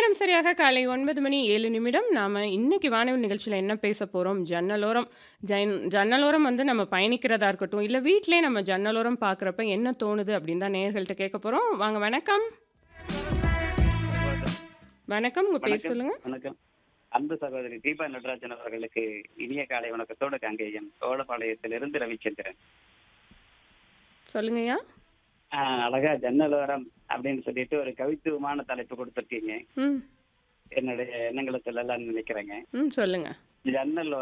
நேரம் சரியாக காலை 9 மணி 7 நிமிடம். நாம இன்னைக்கு வானவில் நிகழ்ச்சியில என்ன பேச போறோம்? ஜன்னலோரம். ஜன் ஜன்னலோரம் வந்து நம்ம பயணிக்கிறதா இருக்கட்டும், இல்ல வீட்லயே நம்ம ஜன்னலோரம் பார்க்குறப்ப என்ன தோணுது அப்படின்னு தான் நேயர்கள்ட்ட கேட்க போறோம். வாங்க வணக்கம். வணக்கம். உங்க பேர் வணக்கம் சொல்லுங்க. வணக்கம் அன்பு சகோதரி தீபா நடராஜன் அவர்களுக்கு இனிய காலை வணக்கத்தோடு காங்கேயம் ஓலப்பாளையத்திலிருந்து ரவிச்சந்திரன் சொல்லுங்கய்யா. ஆஹ் அழகா ஜன்னலோரம் அப்படின்னு சொல்லிட்டு ஒரு கவித்துவமான தலைப்பு கொடுத்துருக்கீங்க ம். என்னுடைய எண்ணங்களை சொல்லலாம்னு நினைக்கிறேங்க ம். சொல்லுங்க. ஜன்னல்